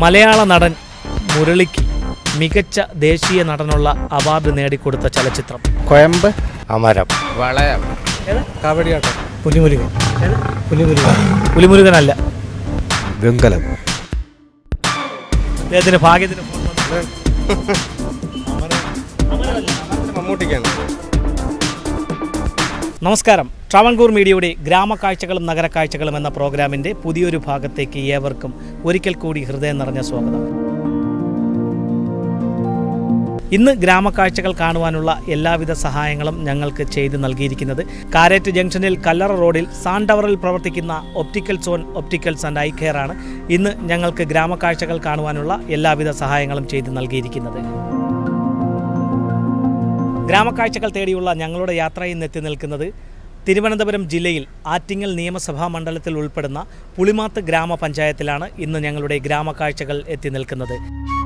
മലയാള നടൻ മുരളിക്ക് മികച്ച ദേശീയ നടനുള്ള അവാർഡ് നേടിക്കൊടുത്ത ചലച്ചിത്രം കൊയമ്പ് അമരം വളയം കബഡിയാട്ടം പുലിമുരുകൻ പുലിമുരുകൻ പുലിമുരുകനല്ല വെങ്കലം അദ്ദേഹത്തിന് ഭാഗ്യത്തിന് ഫോൺ വന്നു. മമ്മൂട്ടിക്കാണ് നമസ്കാരം ട്രാവൻകൂർ മീഡിയയുടെ ഗ്രാമക്കാഴ്ചകളും നഗരക്കാഴ്ചകളും എന്ന പ്രോഗ്രാമിൻ്റെ പുതിയൊരു ഭാഗത്തേക്ക് ഏവർക്കും ഒരിക്കൽ കൂടി ഹൃദയം നിറഞ്ഞ സ്വാഗതം ഇന്ന് ഗ്രാമക്കാഴ്ചകൾ കാണുവാനുള്ള എല്ലാവിധ സഹായങ്ങളും ഞങ്ങൾക്ക് ചെയ്തു നൽകിയിരിക്കുന്നത് കാരറ്റ് ജംഗ്ഷനിൽ കല്ലറ റോഡിൽ സാൻ ടവറിൽ പ്രവർത്തിക്കുന്ന optical zone opticals and eye care ആണ് ഇന്ന് ഞങ്ങൾക്ക് ഗ്രാമക്കാഴ്ചകൾ കാണുവാനുള്ള എല്ലാവിധ സഹായങ്ങളും ചെയ്തു നൽകിയിരിക്കുന്നത് ഗ്രാമക്കാഴ്ചകൾ തേടിയുള്ള ഞങ്ങളുടെ യാത്ര ഇന്ന് എത്തി നിൽക്കുന്നത് തിരുവനന്തപുരം ജില്ലയിൽ ആറ്റിങ്ങൽ നിയമസഭാ മണ്ഡലത്തിൽ ഉൾപ്പെടുന്ന പുളിമാത്ത് ഗ്രാമപഞ്ചായത്തിലാണ് ഇന്ന് ഞങ്ങളുടെ ഗ്രാമക്കാഴ്ചകൾ എത്തി നിൽക്കുന്നത്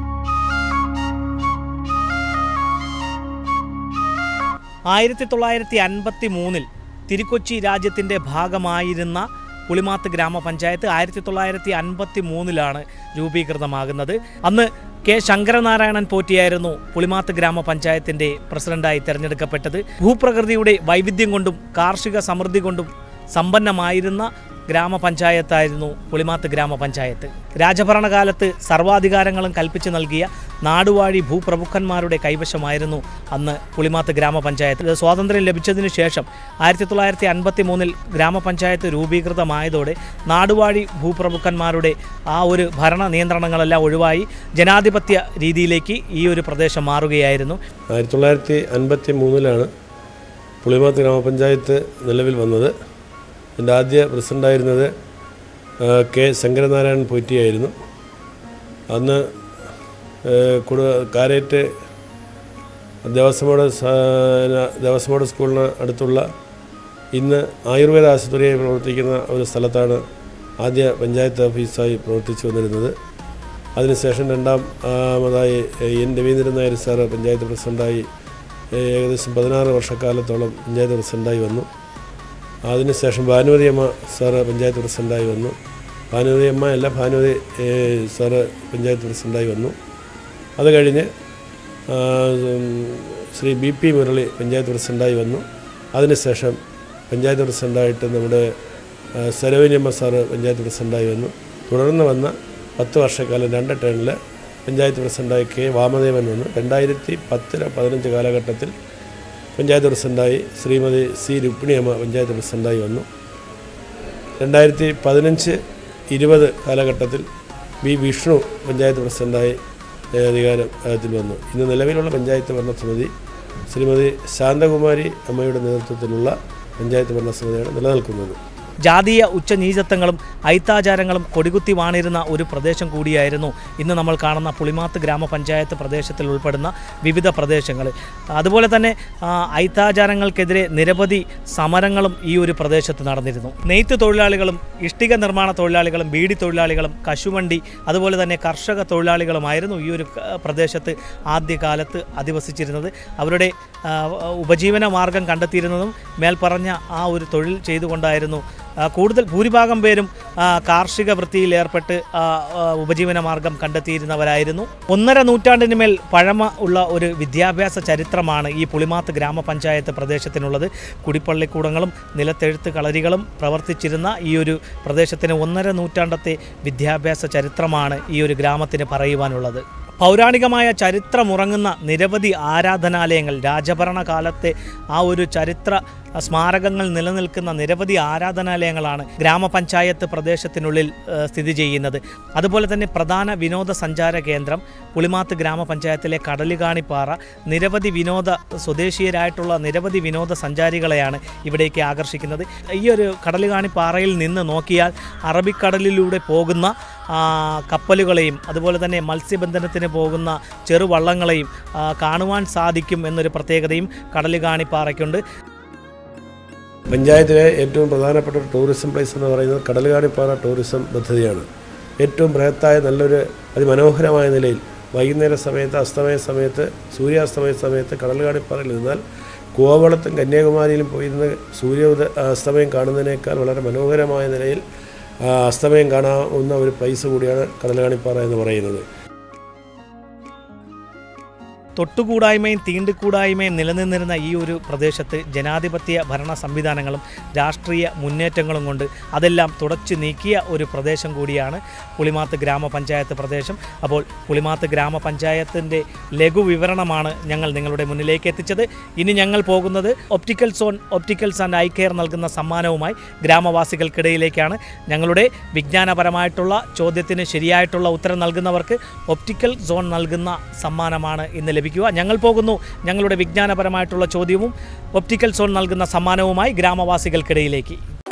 ആയിരത്തി തൊള്ളായിരത്തി അൻപത്തി മൂന്നിൽ തിരുക്കൊച്ചി രാജ്യത്തിൻ്റെ ഭാഗമായിരുന്ന പുളിമാത്ത് ഗ്രാമപഞ്ചായത്ത് ആയിരത്തി തൊള്ളായിരത്തി അൻപത്തി മൂന്നിലാണ് രൂപീകൃതമാകുന്നത് അന്ന് കെ ശങ്കരനാരായണൻ പോറ്റിയായിരുന്നു പുളിമാത്ത് ഗ്രാമപഞ്ചായത്തിൻ്റെ പ്രസിഡന്റായി തിരഞ്ഞെടുക്കപ്പെട്ടത് ഭൂപ്രകൃതിയുടെ വൈവിധ്യം കൊണ്ടും കാർഷിക സമൃദ്ധി കൊണ്ടും സമ്പന്നമായിരുന്ന ഗ്രാമപഞ്ചായത്തായിരുന്നു പുളിമാത്ത് ഗ്രാമപഞ്ചായത്ത് രാജഭരണകാലത്ത് സർവാധികാരങ്ങളും കൽപ്പിച്ചു നൽകിയ നാടുവാഴി ഭൂപ്രഭുക്കന്മാരുടെ കൈവശമായിരുന്നു അന്ന് പുളിമാത്ത് ഗ്രാമപഞ്ചായത്ത് സ്വാതന്ത്ര്യം ലഭിച്ചതിനു ശേഷം ആയിരത്തി തൊള്ളായിരത്തി അൻപത്തി മൂന്നിൽ ഗ്രാമപഞ്ചായത്ത് രൂപീകൃതമായതോടെ നാടുവാഴി ഭൂപ്രഭുക്കന്മാരുടെ ആ ഒരു ഭരണ നിയന്ത്രണങ്ങളെല്ലാം ഒഴിവായി ജനാധിപത്യ രീതിയിലേക്ക് ഈ ഒരു പ്രദേശം മാറുകയായിരുന്നു ആയിരത്തി തൊള്ളായിരത്തി അൻപത്തി മൂന്നിലാണ് പുളിമാത്ത് ഗ്രാമപഞ്ചായത്ത് നിലവിൽ വന്നത് എൻ്റെ ആദ്യ പ്രസിഡൻ്റായിരുന്നത് ആ, കെ ശങ്കരനാരായണൻ പോറ്റിയായിരുന്നു അന്ന് ആ, കൊടു കാരേറ്റ് ദേവസ്വമോട് ദേവസ്വമോട് സ്കൂളിന് അടുത്തുള്ള ഇന്ന് ആയുർവേദ ആശുപത്രിയായി പ്രവർത്തിക്കുന്ന ഒരു സ്ഥലത്താണ് ആദ്യ പഞ്ചായത്ത് ഓഫീസായി പ്രവർത്തിച്ചു വന്നിരുന്നത് അതിനുശേഷം രണ്ടാം ആമതായി എൻ രവീന്ദ്രൻ നായർ സാറ് പഞ്ചായത്ത് പ്രസിഡൻ്റായി ഏകദേശം പതിനാറ് വർഷക്കാലത്തോളം പഞ്ചായത്ത് പ്രസിഡൻ്റായി വന്നു അതിനുശേഷം ഭാനുമതി അമ്മ സാറ് പഞ്ചായത്ത് പ്രസിഡൻ്റായി വന്നു ഭാനുമതി അമ്മ അല്ല ഭാനുമതി ഏഹ്, സാറ് പഞ്ചായത്ത് പ്രസിഡൻ്റായി വന്നു അത് കഴിഞ്ഞ് ആ, ഉം, ശ്രീ ബി പി മുരളി പഞ്ചായത്ത് പ്രസിഡൻ്റായി വന്നു അതിനുശേഷം പഞ്ചായത്ത് പ്രസിഡൻ്റായിട്ട് നമ്മുടെ ആ, സരോജിനിയമ്മ സാറ് പഞ്ചായത്ത് പ്രസിഡൻ്റായി വന്നു തുടർന്ന് വന്ന പത്ത് വർഷക്കാലം രണ്ട് ടേണിൽ പഞ്ചായത്ത് പ്രസിഡൻ്റായി കെ വാമദേവൻ വന്നു രണ്ടായിരത്തി പത്തില് പതിനഞ്ച് കാലഘട്ടത്തിൽ പഞ്ചായത്ത് പ്രസിഡൻ്റായി ശ്രീമതി സി രുക്മിണിയമ്മ പഞ്ചായത്ത് പ്രസിഡൻ്റായി വന്നു രണ്ടായിരത്തി പതിനഞ്ച് ഇരുപത് കാലഘട്ടത്തിൽ ബി വിഷ്ണു പഞ്ചായത്ത് പ്രസിഡൻ്റായി ഏഹ്, അധികാരത്തിൽ വന്നു ഇന്ന് നിലവിലുള്ള പഞ്ചായത്ത് ഭരണസമിതി ശ്രീമതി ശാന്തകുമാരി അമ്മയുടെ നേതൃത്വത്തിലുള്ള പഞ്ചായത്ത് ഭരണസമിതിയാണ് നിലനിൽക്കുന്നത് ജാതീയ ഉച്ചനീചത്വങ്ങളും ഐത്താചാരങ്ങളും കൊടികുത്തി വാണിരുന്ന ഒരു പ്രദേശം കൂടിയായിരുന്നു ഇന്ന് നമ്മൾ കാണുന്ന പുളിമാത്ത് ഗ്രാമപഞ്ചായത്ത് പ്രദേശത്തിൽ ഉൾപ്പെടുന്ന വിവിധ പ്രദേശങ്ങൾ അതുപോലെ തന്നെ ആ, ഐത്താചാരങ്ങൾക്കെതിരെ നിരവധി സമരങ്ങളും ഈ ഒരു പ്രദേശത്ത് നടന്നിരുന്നു നെയ്ത്ത് തൊഴിലാളികളും ഇഷ്ടിക നിർമ്മാണ തൊഴിലാളികളും ബീഡി തൊഴിലാളികളും കശുവണ്ടി അതുപോലെ തന്നെ കർഷക തൊഴിലാളികളുമായിരുന്നു ഈ ഒരു ക- പ്രദേശത്ത് ആദ്യകാലത്ത് അധിവസിച്ചിരുന്നത് അവരുടെ ആ, ഉപജീവന മാർഗം കണ്ടെത്തിയിരുന്നതും മേൽപ്പറഞ്ഞ ആ ഒരു തൊഴിൽ ചെയ്തുകൊണ്ടായിരുന്നു ആ, കൂടുതൽ ഭൂരിഭാഗം പേരും ആ, കാർഷിക വൃത്തിയിൽ ഏർപ്പെട്ട് ആ, ആ, ഉപജീവന മാർഗം കണ്ടെത്തിയിരുന്നവരായിരുന്നു ഒന്നര നൂറ്റാണ്ടിന് മേൽ പഴമ ഉള്ള ഒരു വിദ്യാഭ്യാസ ചരിത്രമാണ് ഈ പുളിമാത്ത് ഗ്രാമപഞ്ചായത്ത് പ്രദേശത്തിനുള്ളത് കുടിപ്പള്ളിക്കൂടങ്ങളും നിലത്തെഴുത്ത് കളരികളും പ്രവർത്തിച്ചിരുന്ന ഈ ഒരു പ്രദേശത്തിന് ഒന്നര നൂറ്റാണ്ടത്തെ വിദ്യാഭ്യാസ ചരിത്രമാണ് ഈ ഒരു ഗ്രാമത്തിന് പറയുവാനുള്ളത് പൗരാണികമായ ചരിത്രമുറങ്ങുന്ന നിരവധി ആരാധനാലയങ്ങൾ രാജഭരണകാലത്തെ ആ ഒരു ചരിത്ര സ്മാരകങ്ങൾ നിലനിൽക്കുന്ന നിരവധി ആരാധനാലയങ്ങളാണ് ഗ്രാമപഞ്ചായത്ത് പ്രദേശത്തിനുള്ളിൽ ഏഹ്, സ്ഥിതി ചെയ്യുന്നത് അതുപോലെ തന്നെ പ്രധാന വിനോദസഞ്ചാര കേന്ദ്രം പുളിമാത്ത് ഗ്രാമപഞ്ചായത്തിലെ കടലുകാണിപ്പാറ നിരവധി വിനോദ സ്വദേശീയരായിട്ടുള്ള നിരവധി വിനോദസഞ്ചാരികളെയാണ് ഇവിടേക്ക് ആകർഷിക്കുന്നത് ഈ ഒരു കടലുകാണിപ്പാറയിൽ നിന്ന് നോക്കിയാൽ അറബിക്കടലിലൂടെ പോകുന്ന ആ, കപ്പലുകളെയും അതുപോലെ തന്നെ മത്സ്യബന്ധനത്തിന് പോകുന്ന ചെറുവള്ളങ്ങളെയും ആ, കാണുവാൻ സാധിക്കും എന്നൊരു പ്രത്യേകതയും കടലുകാണിപ്പാറയ്ക്കുണ്ട് പഞ്ചായത്തിലെ ഏറ്റവും പ്രധാനപ്പെട്ട ഒരു ടൂറിസം പ്ലേസ് എന്ന് പറയുന്നത് കടലുകാണിപ്പാറ ടൂറിസം പദ്ധതിയാണ് ഏറ്റവും ബൃഹത്തായ നല്ലൊരു അതിമനോഹരമായ നിലയിൽ വൈകുന്നേര സമയത്ത് അസ്തമയ സമയത്ത് സൂര്യാസ്തമയ സമയത്ത് കടലുകാണിപ്പാറയിൽ നിന്നാൽ കോവളത്തും കന്യാകുമാരിയിലും പോയിരുന്ന് സൂര്യ ഉദ അസ്തമയം കാണുന്നതിനേക്കാൾ വളരെ മനോഹരമായ നിലയിൽ ആ, അസ്തമയം കാണാവുന്ന ഒരു പ്ലേസ് കൂടിയാണ് കടലകാണിപ്പാറ എന്ന് പറയുന്നത് തൊട്ടുകൂടായ്മയും തീണ്ടിക്കൂടായ്മയും നിലനിന്നിരുന്ന ഈ ഒരു പ്രദേശത്ത് ജനാധിപത്യ ഭരണ സംവിധാനങ്ങളും രാഷ്ട്രീയ മുന്നേറ്റങ്ങളും കൊണ്ട് അതെല്ലാം തുടച്ചു നീക്കിയ ഒരു പ്രദേശം കൂടിയാണ് പുളിമാത്ത് ഗ്രാമപഞ്ചായത്ത് പ്രദേശം അപ്പോൾ പുളിമാത്ത് ഗ്രാമപഞ്ചായത്തിൻ്റെ ലഘു വിവരണമാണ് ഞങ്ങൾ നിങ്ങളുടെ മുന്നിലേക്ക് എത്തിച്ചത് ഇനി ഞങ്ങൾ പോകുന്നത് optical zone opticals and eye care നൽകുന്ന സമ്മാനവുമായി ഗ്രാമവാസികൾക്കിടയിലേക്കാണ് ഞങ്ങളുടെ വിജ്ഞാനപരമായിട്ടുള്ള ചോദ്യത്തിന് ശരിയായിട്ടുള്ള ഉത്തരം നൽകുന്നവർക്ക് ഒപ്റ്റിക്കൽ സോൺ നൽകുന്ന സമ്മാനമാണ് ഇന്ന് ലഭിക്കുക ഞങ്ങൾ പോകുന്നു ഞങ്ങളുടെ വിജ്ഞാനപരമായിട്ടുള്ള ചോദ്യവും ഒപ്റ്റിക്കൽ സോൺ നൽകുന്ന സമ്മാനവുമായി ഗ്രാമവാസികൾക്കിടയിലേക്ക്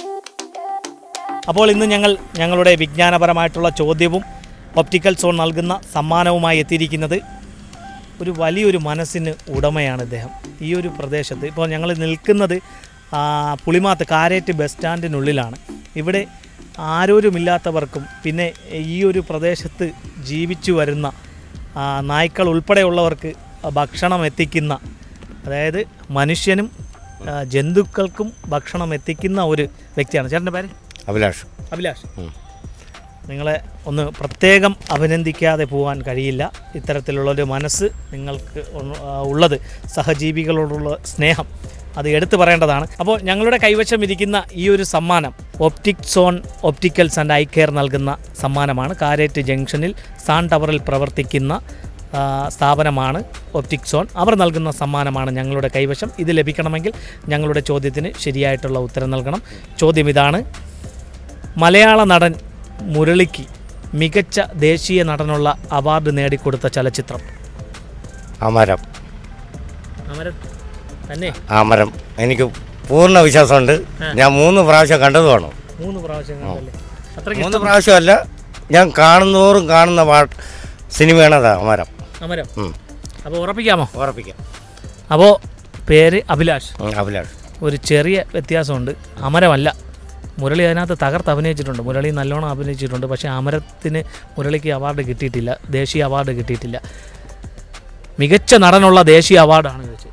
അപ്പോൾ ഇന്ന് ഞങ്ങൾ ഞങ്ങളുടെ വിജ്ഞാനപരമായിട്ടുള്ള ചോദ്യവും ഒപ്റ്റിക്കൽ സോൺ നൽകുന്ന സമ്മാനവുമായി എത്തിയിരിക്കുന്നത് ഒരു വലിയൊരു മനസ്സിന് ഉടമയാണ് ഇദ്ദേഹം ഈ ഒരു പ്രദേശത്ത് ഇപ്പോൾ ഞങ്ങൾ നിൽക്കുന്നത് ആ, പുളിമാത്ത് കാരേറ്റ് ബസ് സ്റ്റാൻഡിനുള്ളിലാണ് ഇവിടെ ആരോരുമില്ലാത്തവർക്കും പിന്നെ ഈ ഒരു പ്രദേശത്ത് ജീവിച്ചു വരുന്ന ആ, നായ്ക്കൾ ഉൾപ്പെടെയുള്ളവർക്ക് ഭക്ഷണം എത്തിക്കുന്ന അതായത് മനുഷ്യനും ആ, ജന്തുക്കൾക്കും ഭക്ഷണം എത്തിക്കുന്ന ഒരു വ്യക്തിയാണ് ചേട്ടൻ്റെ പേര് അഭിലാഷ് അഭിലാഷ് നിങ്ങളെ ഒന്ന് പ്രത്യേകം അഭിനന്ദിക്കാതെ പോകാൻ കഴിയില്ല ഇത്തരത്തിലുള്ളൊരു മനസ്സ് നിങ്ങൾക്ക് ഒന്ന്, ആ, ഉള്ളത് സഹജീവികളോടുള്ള സ്നേഹം അത് എടുത്തു പറയേണ്ടതാണ് അപ്പോൾ ഞങ്ങളുടെ കൈവശം ഇരിക്കുന്ന ഈ ഒരു സമ്മാനം optic zone opticals and eye care നൽകുന്ന സമ്മാനമാണ് കാരേറ്റ് ജംഗ്ഷനിൽ സാൻ ടവറിൽ പ്രവർത്തിക്കുന്ന ആ, സ്ഥാപനമാണ് ഒപ്റ്റിക് സോൺ അവർ നൽകുന്ന സമ്മാനമാണ് ഞങ്ങളുടെ കൈവശം ഇത് ലഭിക്കണമെങ്കിൽ ഞങ്ങളുടെ ചോദ്യത്തിന് ശരിയായിട്ടുള്ള ഉത്തരം നൽകണം ചോദ്യം ഇതാണ് മലയാള നടൻ മുരളിക്ക് മികച്ച ദേശീയ നടനുള്ള അവാർഡ് നേടിക്കൊടുത്ത ചലച്ചിത്രം അമരം അമരൻ തന്നെ അമരം എനിക്ക് പൂർണ്ണ വിശ്വാസമുണ്ട് ഞാൻ മൂന്ന് പ്രാവശ്യം കണ്ടതുമാണ് മൂന്ന് പ്രാവശ്യം കണ്ടല്ലേ അത്രയ്ക്ക് മൂന്ന് പ്രാവശ്യമല്ല ഞാൻ കാണുന്നോറും കാണുന്ന പാ സിനിമയാണ് അത് അമരം അമരം ഉം. അപ്പോൾ ഉറപ്പിക്കാമോ ഉറപ്പിക്കാം അപ്പോൾ പേര് അഭിലാഷ് ഉം, അഭിലാഷ് ഒരു ചെറിയ വ്യത്യാസമുണ്ട് അമരമല്ല മുരളി അതിനകത്ത് തകർത്ത് അഭിനയിച്ചിട്ടുണ്ട് മുരളി നല്ലോണം അഭിനയിച്ചിട്ടുണ്ട് പക്ഷേ അമരത്തിന് മുരളിക്ക് അവാർഡ് കിട്ടിയിട്ടില്ല ദേശീയ അവാർഡ് കിട്ടിയിട്ടില്ല മികച്ച നടനുള്ള ദേശീയ അവാർഡാണ് ചോദിച്ചത്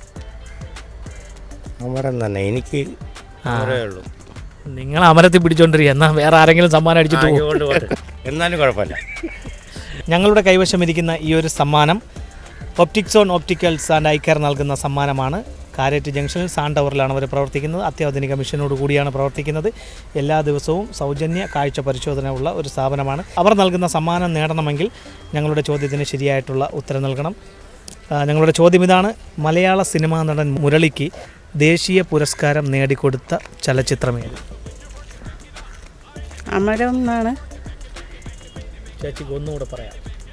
അമരം തന്നെ എനിക്ക് അമരമേ ഉള്ളൂ നിങ്ങൾ അമരത്തിൽ പിടിച്ചോണ്ടിരിക്കുക എന്നാൽ വേറെ ആരെങ്കിലും സമ്മാനം അടിച്ചിട്ട് പോകും അതുകൊണ്ട് പോട്ടെ. എന്നാലും കുഴപ്പമില്ല ഞങ്ങളുടെ കൈവശം ഇരിക്കുന്ന ഈ ഒരു സമ്മാനം ഒപ്റ്റിക്സോൺ ഒപ്റ്റിക്കൽസ് ആൻഡ് ഐക്കർ നൽകുന്ന സമ്മാനമാണ് കാരറ്റ് ജംഗ്ഷനിൽ സാൻ ടവറിലാണ് അവർ പ്രവർത്തിക്കുന്നത് അത്യാധുനിക മിഷനോട് കൂടിയാണ് പ്രവർത്തിക്കുന്നത് എല്ലാ ദിവസവും സൗജന്യ കാഴ്ച പരിശോധന ഉള്ള ഒരു സ്ഥാപനമാണ് അവർ നൽകുന്ന സമ്മാനം നേടണമെങ്കിൽ ഞങ്ങളുടെ ചോദ്യത്തിന് ശരിയായിട്ടുള്ള ഉത്തരം നൽകണം ആ, ഞങ്ങളുടെ ചോദ്യം ഇതാണ് മലയാള സിനിമാ നടൻ മുരളിക്ക് ദേശീയ പുരസ്കാരം നേടിക്കൊടുത്ത ചലച്ചിത്രമേത് അമരം എന്നാണ് ചേച്ചിക്ക് ഒന്നുകൂടെ പറയാം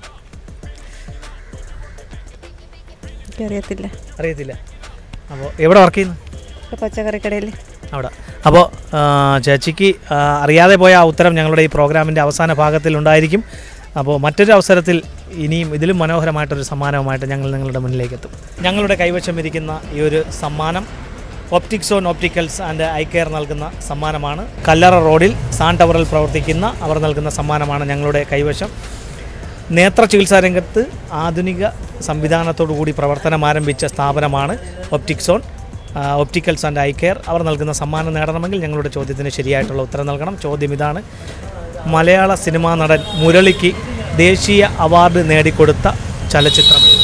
എനിക്കറിയത്തില്ല അറിയത്തില്ല അപ്പോൾ എവിടെ വർക്ക് ചെയ്യുന്നു ഒരു പച്ചക്കറി കടയിൽ അവിടെ അപ്പോൾ ചേച്ചിക്ക് ആ, അറിയാതെ പോയ ആ ഉത്തരം ഞങ്ങളുടെ ഈ പ്രോഗ്രാമിൻ്റെ അവസാന ഭാഗത്തിൽ ഉണ്ടായിരിക്കും അപ്പോൾ മറ്റൊരു അവസരത്തിൽ ഇനിയും ഇതിലും മനോഹരമായിട്ടൊരു സമ്മാനവുമായിട്ട് ഞങ്ങൾ നിങ്ങളുടെ മുന്നിലേക്ക് എത്തും ഞങ്ങളുടെ കൈവശം ഇരിക്കുന്ന ഈ ഒരു സമ്മാനം optic zone opticals and eye care നൽകുന്ന സമ്മാനമാണ് കല്ലറ റോഡിൽ സാൻ ടവറിൽ പ്രവർത്തിക്കുന്ന അവർ നൽകുന്ന സമ്മാനമാണ് ഞങ്ങളുടെ കൈവശം നേത്ര ചികിത്സാ രംഗത്ത് ആധുനിക സംവിധാനത്തോടു കൂടി പ്രവർത്തനം ആരംഭിച്ച സ്ഥാപനമാണ് ഒപ്റ്റിക്സോൺ ആ, ഒപ്റ്റിക്കൽസ് ആൻഡ് ഐ കെയർ അവർ നൽകുന്ന സമ്മാനം നേടണമെങ്കിൽ ഞങ്ങളുടെ ചോദ്യത്തിന് ശരിയായിട്ടുള്ള ഉത്തരം നൽകണം ചോദ്യം ഇതാണ് മലയാള സിനിമാ നടൻ മുരളിക്ക് ദേശീയ അവാർഡ് നേടിക്കൊടുത്ത ചലച്ചിത്രം ഏത്?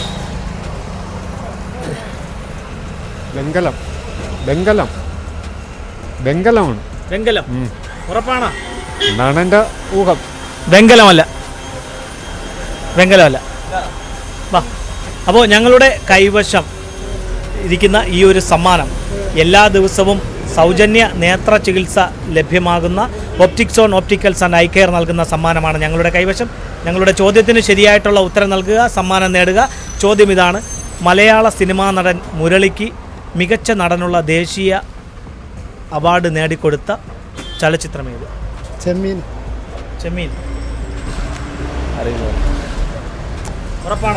വെങ്കലം വെങ്കലം വെങ്കലമാണ് വെങ്കലം ഉറപ്പാണോ എന്നാണ് എൻ്റെ ഊഹം വെങ്കലമല്ല വെങ്കലമല്ല വാ അപ്പോൾ ഞങ്ങളുടെ കൈവശം ഇരിക്കുന്ന ഈ ഒരു സമ്മാനം എല്ലാ ദിവസവും സൗജന്യ നേത്ര ചികിത്സ ലഭ്യമാകുന്ന optic zone opticals and eye care നൽകുന്ന സമ്മാനമാണ് ഞങ്ങളുടെ കൈവശം ഞങ്ങളുടെ ചോദ്യത്തിന് ശരിയായിട്ടുള്ള ഉത്തരം നൽകുക സമ്മാനം നേടുക ചോദ്യം ഇതാണ് മലയാള സിനിമാ നടൻ മുരളിക്ക് മികച്ച നടനുള്ള ദേശീയ അവാർഡ് നേടിക്കൊടുത്ത ചലച്ചിത്രമേത് ചെമ്മീൻ ചെമ്മീൻ ഉറപ്പാണോ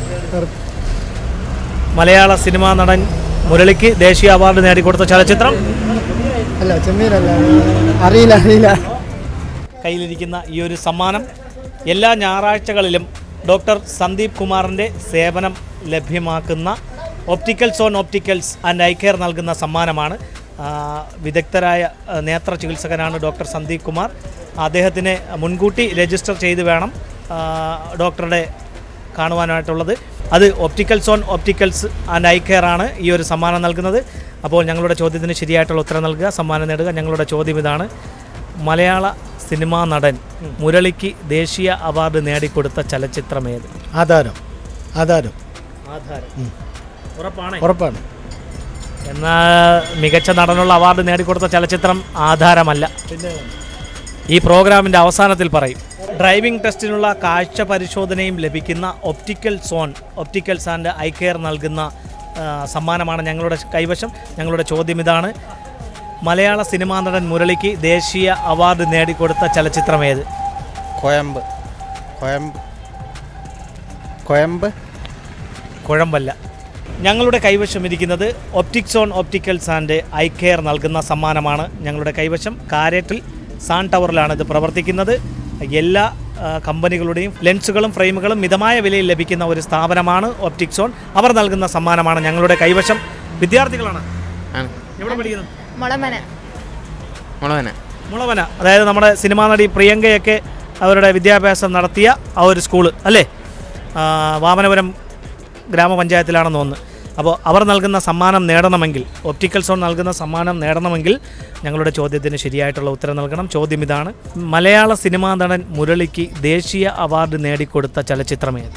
മലയാള സിനിമാ നടൻ മുരളിക്ക് ദേശീയ അവാർഡ് നേടിക്കൊടുത്ത ചലച്ചിത്രം അല്ല ചെമ്മീനല്ല അറിയില്ല അറിയില്ല കയ്യിലിരിക്കുന്ന ഈ ഒരു സമ്മാനം എല്ലാ ഞായറാഴ്ചകളിലും ഡോക്ടർ സന്ദീപ് കുമാറിൻ്റെ സേവനം ലഭ്യമാക്കുന്ന optical zone opticals and eye care നൽകുന്ന സമ്മാനമാണ് ആ, വിദഗ്ധരായ ആ, നേത്ര ചികിത്സകനാണ് ഡോക്ടർ സന്ദീപ് കുമാർ അദ്ദേഹത്തിനെ മുൻകൂട്ടി രജിസ്റ്റർ ചെയ്ത് വേണം ആ, ഡോക്ടറുടെ കാണുവാനായിട്ടുള്ളത് അത് optical zone opticals and eye care ആണ് ഈ ഒരു സമ്മാനം നൽകുന്നത് അപ്പോൾ ഞങ്ങളുടെ ചോദ്യത്തിന് ശരിയായിട്ടുള്ള ഉത്തരം നൽകുക സമ്മാനം നേടുക ഞങ്ങളുടെ ചോദ്യം ഇതാണ് മലയാള സിനിമാ നടൻ മുരളിക്ക് ദേശീയ അവാർഡ് നേടിക്കൊടുത്ത ചലച്ചിത്രമേത് ആധാരം ആധാരം ആധാരം ഉറപ്പാണ് ഉറപ്പാണ് എന്നാൽ മികച്ച നടനുള്ള അവാർഡ് നേടിക്കൊടുത്ത ചലച്ചിത്രം ആധാരമല്ല ഈ പ്രോഗ്രാമിൻ്റെ അവസാനത്തിൽ പറയും ഡ്രൈവിംഗ് ടെസ്റ്റിനുള്ള കാഴ്ച പരിശോധനയും ലഭിക്കുന്ന optical zone opticals and eye care നൽകുന്ന ആ, സമ്മാനമാണ് ഞങ്ങളുടെ കൈവശം ഞങ്ങളുടെ ചോദ്യം ഇതാണ് മലയാള സിനിമാ നടൻ മുരളിക്ക് ദേശീയ അവാർഡ് നേടിക്കൊടുത്ത ചലച്ചിത്രമേത് കോയമ്പ് കോയമ്പ് കോയമ്പ് കുഴമ്പല്ല ഞങ്ങളുടെ കൈവശം ഇരിക്കുന്നത് optic zone opticals and eye care നൽകുന്ന സമ്മാനമാണ് ഞങ്ങളുടെ കൈവശം കാരറ്റിൽ സാൻ ടവറിലാണ് ഇത് പ്രവർത്തിക്കുന്നത് എല്ലാ ആ, കമ്പനികളുടെയും ലെൻസുകളും ഫ്രെയിമുകളും മിതമായ വിലയിൽ ലഭിക്കുന്ന ഒരു സ്ഥാപനമാണ് ഒപ്റ്റിക്സോൺ അവർ നൽകുന്ന സമ്മാനമാണ് ഞങ്ങളുടെ കൈവശം വിദ്യാർത്ഥികളാണ് ആണ് എവിടെ പഠിക്കുന്നത് മുളമന മുളവന മുളവന അതായത് നമ്മുടെ സിനിമാ നടി പ്രിയങ്കയൊക്കെ അവരുടെ വിദ്യാഭ്യാസം നടത്തിയ ആ ഒരു സ്കൂള് അല്ലേ ആ, വാമനപുരം ഗ്രാമപഞ്ചായത്തിലാണെന്ന് തോന്നുന്നു അപ്പോൾ അവർ നൽകുന്ന സമ്മാനം നേടണമെങ്കിൽ ഒപ്റ്റിക്കൽ സോൺ നൽകുന്ന സമ്മാനം നേടണമെങ്കിൽ ഞങ്ങളുടെ ചോദ്യത്തിന് ശരിയായിട്ടുള്ള ഉത്തരം നൽകണം ചോദ്യം ഇതാണ് മലയാള സിനിമാ നടൻ മുരളിക്ക് ദേശീയ അവാർഡ് നേടിക്കൊടുത്ത ചലച്ചിത്രമേത്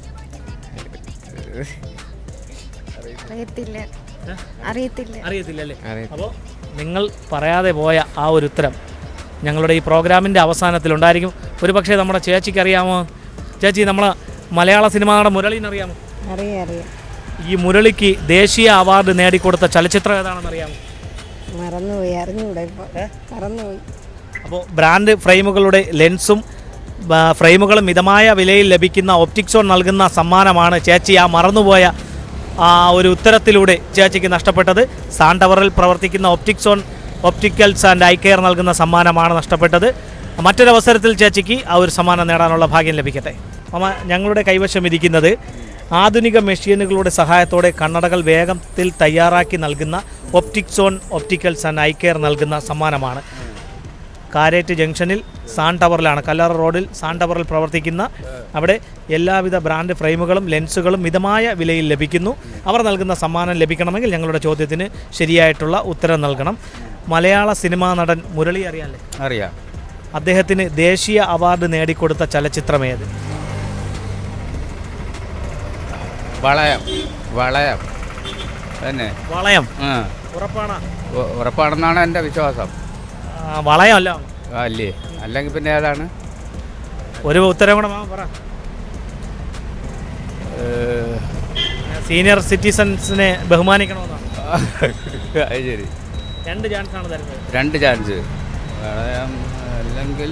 അറിയത്തില്ല അറിയത്തില്ല അറിയത്തില്ലല്ലേ അറിയത്തില്ല. അപ്പോൾ നിങ്ങൾ പറയാതെ പോയ ആ ഒരു ഉത്തരം ഞങ്ങളുടെ ഈ പ്രോഗ്രാമിൻ്റെ അവസാനത്തിലുണ്ടായിരിക്കും ഒരു പക്ഷേ നമ്മുടെ ചേച്ചിക്ക് അറിയാമോ ചേച്ചി നമ്മളെ മലയാള സിനിമയുടെ മുരളീനെ അറിയാമോ അറിയാം അറിയാം ഈ മുരളിക്ക് ദേശീയ അവാർഡ് നേടിക്കൊടുത്ത ചലച്ചിത്രം ഏതാണെന്ന് അറിയാമോ മറന്നുപോയി അറിഞ്ഞൂടെ ഇപ്പോൾ മറന്നുപോയി അപ്പോൾ ബ്രാൻഡ് ഫ്രെയിമുകളുടെ ലെൻസും ആ, ഫ്രെയിമുകളും മിതമായ വിലയിൽ ലഭിക്കുന്ന ഒപ്റ്റിക്സോൺ നൽകുന്ന സമ്മാനമാണ് ചേച്ചി ആ മറന്നുപോയ ആ ഒരു ഉത്തരത്തിലൂടെ ചേച്ചിക്ക് നഷ്ടപ്പെട്ടത് സാൻ ടവറിൽ പ്രവർത്തിക്കുന്ന optic zone opticals and eye care നൽകുന്ന സമ്മാനമാണ് നഷ്ടപ്പെട്ടത് മറ്റൊരവസരത്തിൽ ചേച്ചിക്ക് ആ ഒരു സമ്മാനം നേടാനുള്ള ഭാഗ്യം ലഭിക്കട്ടെ അമ്മ ഞങ്ങളുടെ കൈവശം ഇരിക്കുന്നത് ആധുനിക മെഷീനുകളുടെ സഹായത്തോടെ കണ്ണടകൾ വേഗത്തിൽ തയ്യാറാക്കി നൽകുന്ന optic zone opticals and eye care നൽകുന്ന സമ്മാനമാണ് കാരേറ്റ് ജംഗ്ഷനിൽ സാൻ ടവറിലാണ് കല്ലറ റോഡിൽ സാൻ ടവറിൽ പ്രവർത്തിക്കുന്ന അവിടെ എല്ലാവിധ ബ്രാൻഡ് ഫ്രെയിമുകളും ലെൻസുകളും മിതമായ വിലയിൽ ലഭിക്കുന്നു അവർ നൽകുന്ന സമ്മാനം ലഭിക്കണമെങ്കിൽ ഞങ്ങളുടെ ചോദ്യത്തിന് ശരിയായിട്ടുള്ള ഉത്തരം നൽകണം മലയാള സിനിമാ നടൻ മുരളി അറിയാല്ലേ അറിയാം അദ്ദേഹത്തിന് ദേശീയ അവാർഡ് നേടിക്കൊടുത്ത ചലച്ചിത്രമേത് വളയം വളയം തന്നെ വളയം ആ ഉറപ്പാണ് ഉ- ഉറപ്പാണെന്നാണ് എൻ്റെ വിശ്വാസം വളയമല്ല ആ, അല്ലേ അല്ലെങ്കിൽ പിന്നെ ഏതാണ് ഒരു ഉത്തരം കൂടെ മാമ പറ ഏഹ്, സീനിയർ സിറ്റിസൺസിനെ ബഹുമാനിക്കണമെന്നാണ് അത് ശരി രണ്ട് ചാൻസ് ആണ് തരുന്നത് രണ്ട് ചാൻസ് വളയം അല്ലെങ്കിൽ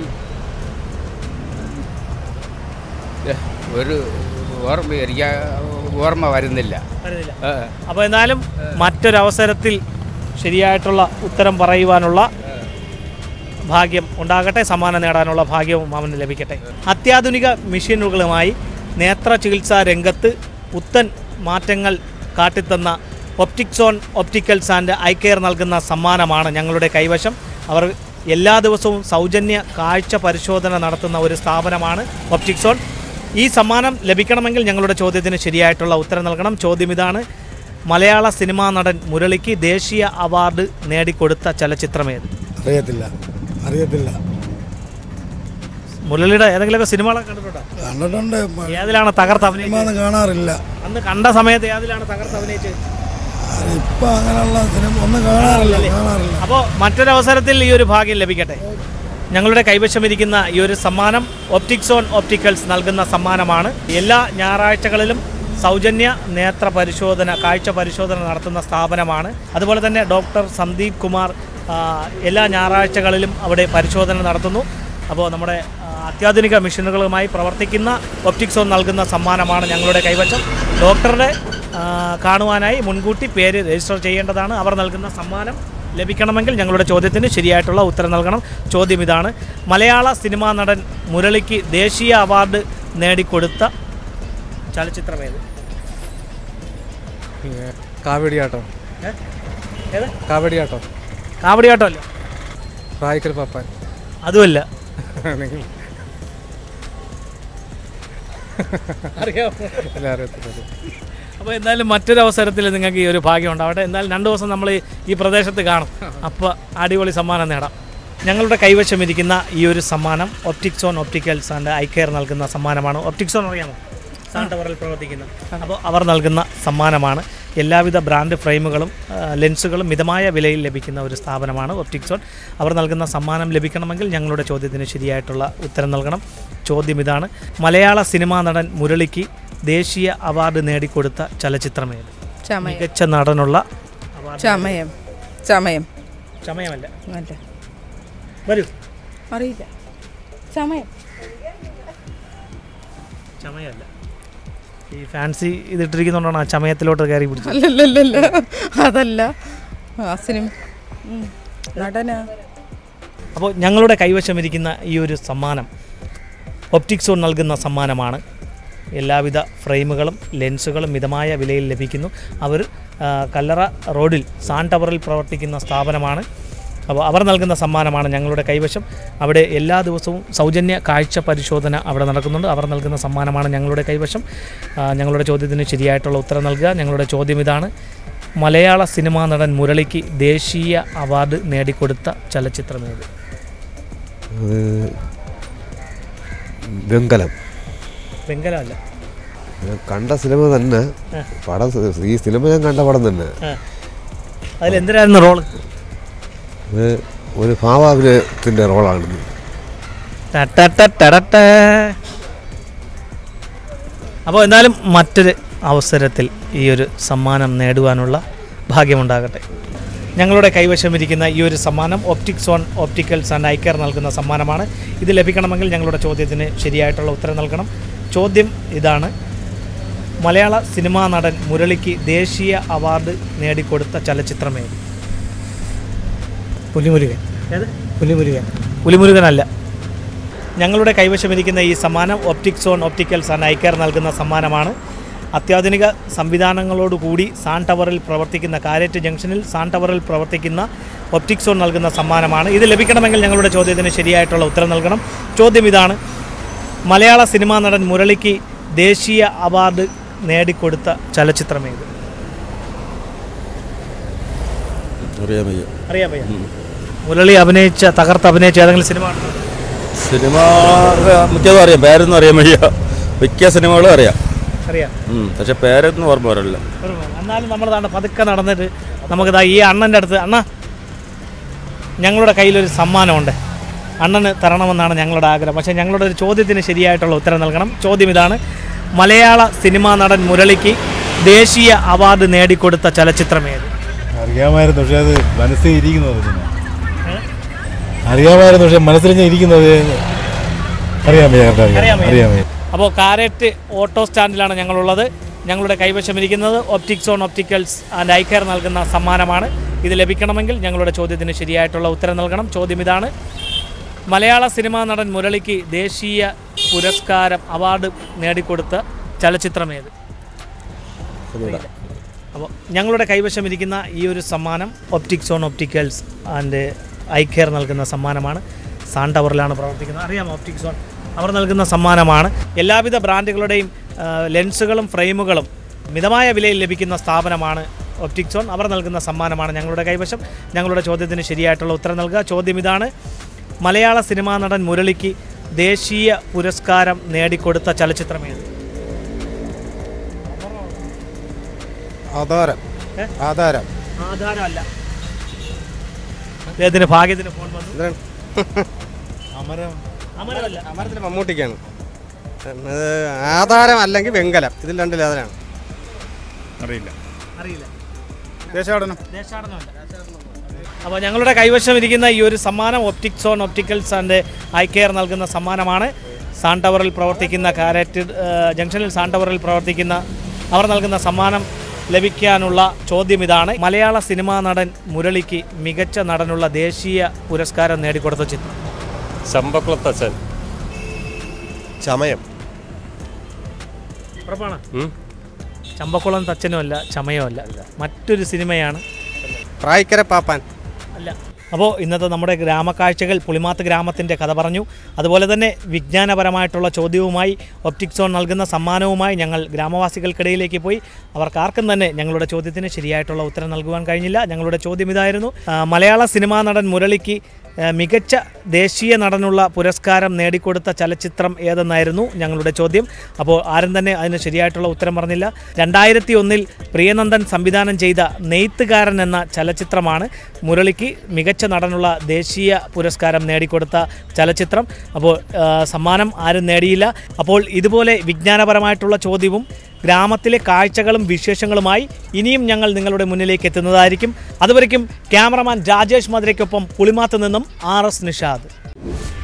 ഏ, ഒരു ഓർമ്മ എനിക്ക് ഓർമ്മ വരുന്നില്ല വരുന്നില്ല ഏ, അപ്പോൾ എന്നാലും മറ്റൊരവസരത്തിൽ ശരിയായിട്ടുള്ള ഉത്തരം പറയുവാനുള്ള ഭാഗ്യം ഉണ്ടാകട്ടെ സമ്മാനം നേടാനുള്ള ഭാഗ്യവും മാമന് ലഭിക്കട്ടെ അത്യാധുനിക മെഷീനുകളുമായി നേത്ര ചികിത്സാ രംഗത്ത് പുത്തൻ മാറ്റങ്ങൾ കാട്ടിത്തന്ന optic zone opticals and eye care നൽകുന്ന സമ്മാനമാണ് ഞങ്ങളുടെ കൈവശം അവർ എല്ലാ ദിവസവും സൗജന്യ കാഴ്ച പരിശോധന നടത്തുന്ന ഒരു സ്ഥാപനമാണ് ഒപ്റ്റിക്സോൺ ഈ സമ്മാനം ലഭിക്കണമെങ്കിൽ ഞങ്ങളുടെ ചോദ്യത്തിന് ശരിയായിട്ടുള്ള ഉത്തരം നൽകണം ചോദ്യം ഇതാണ് മലയാള സിനിമാ നടൻ മുരളിക്ക് ദേശീയ അവാർഡ് നേടിക്കൊടുത്ത ചലച്ചിത്രമേത് അറിയത്തില്ല അറിയത്തില്ല മുരളിയുടെ ഏതെങ്കിലുമൊക്കെ സിനിമകളൊക്കെ കണ്ടിട്ടുണ്ടോ കണ്ടിട്ടുണ്ട് ഏതിലാണ് തകർത്ത് അഭിനയിച്ചത് സിനിമ കാണാറില്ല അന്ന് കണ്ട സമയത്ത് ഏതിലാണ് തകർത്ത് അഭിനയിച്ചത് ഇപ്പൊ അങ്ങനെയുള്ള സിനിമ ഒന്നും കാണാറില്ല കാണാറില്ല അപ്പോൾ മറ്റൊരവസരത്തിൽ ഈ ഒരു ഭാഗ്യം ലഭിക്കട്ടെ ഞങ്ങളുടെ കൈവശം ഇരിക്കുന്ന ഈ ഒരു സമ്മാനം ഒപ്റ്റിക്സോൺ ഒപ്റ്റിക്കൽസ് നൽകുന്ന സമ്മാനമാണ് എല്ലാ ഞായറാഴ്ചകളിലും സൗജന്യ നേത്ര പരിശോധന കാഴ്ച പരിശോധന നടത്തുന്ന സ്ഥാപനമാണ് അതുപോലെ തന്നെ ഡോക്ടർ സന്ദീപ് കുമാർ ആ, എല്ലാ ഞായറാഴ്ചകളിലും അവിടെ പരിശോധന നടത്തുന്നു അപ്പോൾ നമ്മുടെ ആ, അത്യാധുനിക മെഷീനുകളുമായി പ്രവർത്തിക്കുന്ന ഒപ്റ്റിക്സോൺ നൽകുന്ന സമ്മാനമാണ് ഞങ്ങളുടെ കൈവശം ഡോക്ടറുടെ ആ, കാണുവാനായി മുൻകൂട്ടി പേര് രജിസ്റ്റർ ചെയ്യേണ്ടതാണ് അവർ നൽകുന്ന സമ്മാനം ലഭിക്കണമെങ്കിൽ ഞങ്ങളുടെ ചോദ്യത്തിന് ശരിയായിട്ടുള്ള ഉത്തരം നൽകണം ചോദ്യം ഇതാണ് മലയാള സിനിമാ നടൻ മുരളിക്ക് ദേശീയ അവാർഡ് നേടിക്കൊടുത്ത ചലച്ചിത്രമേത് കാവടിയാട്ടം ഏ? ഏത് കാവടിയാട്ടം കാവടിയാട്ടമല്ല റായിക്കൽ പാപ്പാൻ അതുമല്ല അറിയാമോ എല്ലാം അറിയത്തില്ല അപ്പോൾ എന്തായാലും മറ്റൊരു അവസരത്തിൽ നിങ്ങൾക്ക് ഈ ഒരു ഭാഗ്യം ഉണ്ടാവട്ടെ എന്തായാലും രണ്ട് ദിവസം നമ്മൾ ഈ പ്രദേശത്ത് കാണും അപ്പോൾ അടിപൊളി സമ്മാനം നേടാം ഞങ്ങളുടെ കൈവശം ഇരിക്കുന്ന ഈ ഒരു സമ്മാനം optic zone opticals and eye care നൽകുന്ന സമ്മാനമാണ് ഒപ്റ്റിക്സോൺ അറിയാമോ സാണ്ടവറിൽ പ്രവർത്തിക്കുന്ന അപ്പോൾ അവർ നൽകുന്ന സമ്മാനമാണ് എല്ലാവിധ ബ്രാൻഡ് ഫ്രെയിമുകളും ആ, ലെൻസുകളും മിതമായ വിലയിൽ ലഭിക്കുന്ന ഒരു സ്ഥാപനമാണ് ഒപ്റ്റിക്സോൺ അവർ നൽകുന്ന സമ്മാനം ലഭിക്കണമെങ്കിൽ ഞങ്ങളുടെ ചോദ്യത്തിന് ശരിയായിട്ടുള്ള ഉത്തരം നൽകണം ചോദ്യം ഇതാണ് മലയാള സിനിമാ നടൻ മുരളിക്ക് ദേശീയ അവാർഡ് നേടിക്കൊടുത്ത ചലച്ചിത്രമേത് ചമയം മികച്ച നടനുള്ള അവാർഡ് ചമയം ചമയം ചമയമല്ല അല്ല വരൂ അറിയില്ല ചമയം ചമയമല്ല ഈ ഫാൻസി ഇതിട്ടിരിക്കുന്നതുകൊണ്ടാണ് ആ ചമയത്തിലോട്ട് കയറി പിടിച്ചത് അല്ലല്ലല്ല അതല്ല ആ സിനിമ ഉം. നടനാ അപ്പോൾ ഞങ്ങളുടെ കൈവശം ഇരിക്കുന്ന ഈ ഒരു സമ്മാനം ഒപ്റ്റിക്സോൺ നൽകുന്ന സമ്മാനമാണ് എല്ലാവിധ ഫ്രെയിമുകളും ലെൻസുകളും മിതമായ വിലയിൽ ലഭിക്കുന്നു അവർ ആ, കല്ലറ റോഡിൽ സാൻ ടവറിൽ പ്രവർത്തിക്കുന്ന സ്ഥാപനമാണ് അപ്പോൾ അവർ നൽകുന്ന സമ്മാനമാണ് ഞങ്ങളുടെ കൈവശം അവിടെ എല്ലാ ദിവസവും സൗജന്യ കാഴ്ച പരിശോധന അവിടെ നടക്കുന്നുണ്ട് അവർ നൽകുന്ന സമ്മാനമാണ് ഞങ്ങളുടെ കൈവശം ആ, ഞങ്ങളുടെ ചോദ്യത്തിന് ശരിയായിട്ടുള്ള ഉത്തരം നൽകുക ഞങ്ങളുടെ ചോദ്യം ഇതാണ് മലയാള സിനിമാ നടൻ മുരളിക്ക് ദേശീയ അവാർഡ് നേടിക്കൊടുത്ത ചലച്ചിത്രമേത് അത് വെങ്കലം വെങ്കലമല്ല ഞാൻ കണ്ട സിനിമ തന്നെ ആ. പടം ഈ സിനിമ ഞാൻ കണ്ട പടം തന്നെ അതിലെന്തിനായിരുന്നു റോള് അത് ഒരു ഭാവാഭിനയത്തിൻ്റെ റോളാണ് അപ്പോൾ എന്നാലും മറ്റൊരു അവസരത്തിൽ ഈ ഒരു സമ്മാനം നേടുവാനുള്ള ഭാഗ്യമുണ്ടാകട്ടെ ഞങ്ങളുടെ കൈവശം ഇരിക്കുന്ന ഈ ഒരു സമ്മാനം optics on opticals and eye care നൽകുന്ന സമ്മാനമാണ് ഇത് ലഭിക്കണമെങ്കിൽ ഞങ്ങളുടെ ചോദ്യത്തിന് ശരിയായിട്ടുള്ള ഉത്തരം നൽകണം ചോദ്യം ഇതാണ് മലയാള സിനിമാ നടൻ മുരളിക്ക് ദേശീയ അവാർഡ് നേടിക്കൊടുത്ത ചലച്ചിത്രമേത് പുലിമുരുകൻ ഏത് പുലിമുരുകൻ പുലിമുരുകനല്ല ഞങ്ങളുടെ കൈവശമിരിക്കുന്ന ഈ സമ്മാനം optics on opticals and eye care നൽകുന്ന സമ്മാനമാണ് അത്യാധുനിക സംവിധാനങ്ങളോടുകൂടി സാൻ ടവറിൽ പ്രവർത്തിക്കുന്ന കാരറ്റ് ജംഗ്ഷനിൽ സാൻ ടവറിൽ പ്രവർത്തിക്കുന്ന ഒപ്റ്റിക്സ് ഓൺ നൽകുന്ന സമ്മാനമാണ് ഇത് ലഭിക്കണമെങ്കിൽ ഞങ്ങളുടെ ചോദ്യത്തിന് ശരിയായിട്ടുള്ള ഉത്തരം നൽകണം ചോദ്യം ഇതാണ് മലയാള സിനിമാ നടൻ മുരളിക്ക് ദേശീയ അവാർഡ് നേടിക്കൊടുത്ത ചലച്ചിത്രമേത് അറിയാൻ വയ്യ അറിയാമയ്യ മുരളി അഭിനയിച്ച തകർത്ത് അഭിനയിച്ച ഏതെങ്കിലും സിനിമ ഉണ്ടോ? സിനിമ മിക്കതും അറിയാം പേരൊന്നും അറിയാൻ വയ്യ മിക്ക സിനിമകളും അറിയാം അറിയാം ഉം, പക്ഷെ പേരൊന്നും ഓർമ്മ വരില്ല ഒരു മിനിറ്റ്. എന്നാലും നമ്മൾ താണ്ട് പതുക്കെ നടന്നിട്ട് നമുക്കിതാ ഈ അണ്ണൻ്റെ അടുത്ത് അണ്ണ ഞങ്ങളുടെ കയ്യിലൊരു സമ്മാനമുണ്ട് അണ്ണന് തരണമെന്നാണ് ഞങ്ങളുടെ ആഗ്രഹം പക്ഷേ ഞങ്ങളുടെ ഒരു ചോദ്യത്തിന് ശരിയായിട്ടുള്ള ഉത്തരം നൽകണം ചോദ്യം ഇതാണ് മലയാള സിനിമാ നടൻ മുരളിക്ക് ദേശീയ അവാർഡ് നേടിക്കൊടുത്ത ചലച്ചിത്രമേത് അറിയാമായിരുന്നു പക്ഷെ അത് മനസ്സിൽ ഇരിക്കുന്നത് പിന്നെ. അറിയാമായിരുന്നു പക്ഷെ മനസ്സിൽ ഞാൻ ഇരിക്കുന്നത് അറിയാൻ വയ്യ കറക്റ്റ് അറിയാം അറിയാൻ വയ്യ. അറിയാൻ വയ്യ അപ്പോൾ കാരറ്റ് ഓട്ടോ സ്റ്റാൻഡിലാണ് ഞങ്ങളുള്ളത് ഞങ്ങളുടെ കൈവശമിരിക്കുന്നത് optics on opticals and eye care നൽകുന്ന സമ്മാനമാണ് ഇത് ലഭിക്കണമെങ്കിൽ ഞങ്ങളുടെ ചോദ്യത്തിന് ശരിയായിട്ടുള്ള ഉത്തരം നൽകണം ചോദ്യം ഇതാണ് മലയാള സിനിമാ നടൻ മുരളിക്ക് ദേശീയ പുരസ്കാരം അവാർഡ് നേടിക്കൊടുത്ത ചലച്ചിത്രമേത് അപ്പോൾ ഞങ്ങളുടെ കൈവശമിരിക്കുന്ന ഈ ഒരു സമ്മാനം optics on opticals and eye care നൽകുന്ന സമ്മാനമാണ് സാൻ ടവറിലാണ് പ്രവർത്തിക്കുന്നത് അറിയാമോ ഒപ്റ്റിക്സ് ഓൺ അവർ നൽകുന്ന സമ്മാനമാണ് എല്ലാവിധ ബ്രാൻഡുകളുടെയും ആ, ലെൻസുകളും ഫ്രെയിമുകളും മിതമായ വിലയിൽ ലഭിക്കുന്ന സ്ഥാപനമാണ് ഒപ്റ്റിക്സോൺ അവർ നൽകുന്ന സമ്മാനമാണ് ഞങ്ങളുടെ കൈവശം ഞങ്ങളുടെ ചോദ്യത്തിന് ശരിയായിട്ടുള്ള ഉത്തരം നൽകുക ചോദ്യം ഇതാണ് മലയാള സിനിമാ നടൻ മുരളിക്ക് ദേശീയ പുരസ്കാരം നേടിക്കൊടുത്ത ചലച്ചിത്രമേത് ആധാരം ഏ? ആധാരം ആധാരമല്ല അദ്ദേഹത്തിന് ഭാഗ്യത്തിന് ഫോൺ വന്നു അമരം അമരമല്ല അമരത്തിൽ മമ്മൂട്ടിക്കാണ് അത് ആധാരം അല്ലെങ്കിൽ വെങ്കലം ഇതിൽ രണ്ടിൽ അതിലാണ് അറിയില്ല അറിയില്ല ദേശാടനം ദേശാടനമല്ല അപ്പോൾ ഞങ്ങളുടെ കൈവശം ഇരിക്കുന്ന ഈ ഒരു സമ്മാനം optics on opticals and eye care നൽകുന്ന സമ്മാനമാണ് സാൻ ടവറിൽ പ്രവർത്തിക്കുന്ന കാരറ്റ് ഏഹ്, ജംഗ്ഷനിൽ സാൻ ടവറിൽ പ്രവർത്തിക്കുന്ന അവർ നൽകുന്ന സമ്മാനം ലഭിക്കാനുള്ള ചോദ്യം ഇതാണ് മലയാള സിനിമാ നടൻ മുരളിക്ക് മികച്ച നടനുള്ള ദേശീയ പുരസ്കാരം നേടിക്കൊടുത്ത ചിത്രം ചമ്പക്കുളത്തച്ഛൻ ചമയം ഉറപ്പാണ് ചമ്പക്കുളം തച്ചനുമല്ല ചമയമല്ല മറ്റൊരു സിനിമയാണ് പ്രായിക്കര പാപ്പാൻ അല്ല അപ്പോൾ ഇന്നത്തെ നമ്മുടെ ഗ്രാമക്കാഴ്ചകൾ പുളിമാത്ത് ഗ്രാമത്തിൻ്റെ കഥ പറഞ്ഞു അതുപോലെ തന്നെ വിജ്ഞാനപരമായിട്ടുള്ള ചോദ്യവുമായി ഒപ്റ്റിക് സോൺ നൽകുന്ന സമ്മാനവുമായി ഞങ്ങൾ ഗ്രാമവാസികൾക്കിടയിലേക്ക് പോയി അവർക്കാർക്കും തന്നെ ഞങ്ങളുടെ ചോദ്യത്തിന് ശരിയായിട്ടുള്ള ഉത്തരം നൽകുവാൻ കഴിഞ്ഞില്ല ഞങ്ങളുടെ ചോദ്യം ഇതായിരുന്നു ആ, മലയാള സിനിമാ നടൻ മുരളിക്ക് ആ, മികച്ച ദേശീയ നടനുള്ള പുരസ്കാരം നേടിക്കൊടുത്ത ചലച്ചിത്രം ഏതെന്നായിരുന്നു ഞങ്ങളുടെ ചോദ്യം അപ്പോൾ ആരും തന്നെ അതിന് ശരിയായിട്ടുള്ള ഉത്തരം പറഞ്ഞില്ല രണ്ടായിരത്തി ഒന്നിൽ പ്രിയനന്ദൻ സംവിധാനം ചെയ്ത നെയ്ത്തുകാരൻ എന്ന ചലച്ചിത്രമാണ് മുരളിക്ക് മികച്ച നടനുള്ള ദേശീയ പുരസ്കാരം നേടിക്കൊടുത്ത ചലച്ചിത്രം അപ്പോൾ ആ, സമ്മാനം ആരും നേടിയില്ല അപ്പോൾ ഇതുപോലെ വിജ്ഞാനപരമായിട്ടുള്ള ചോദ്യവും ഗ്രാമത്തിലെ കാഴ്ചകളും വിശേഷങ്ങളുമായി ഇനിയും ഞങ്ങൾ നിങ്ങളുടെ മുന്നിലേക്ക് എത്തുന്നതായിരിക്കും അതുവരയ്ക്കും ക്യാമറമാൻ രാജേഷ് മധുരയ്ക്കൊപ്പം പുളിമാത്ത് നിന്നും ആർ എസ് നിഷാദ്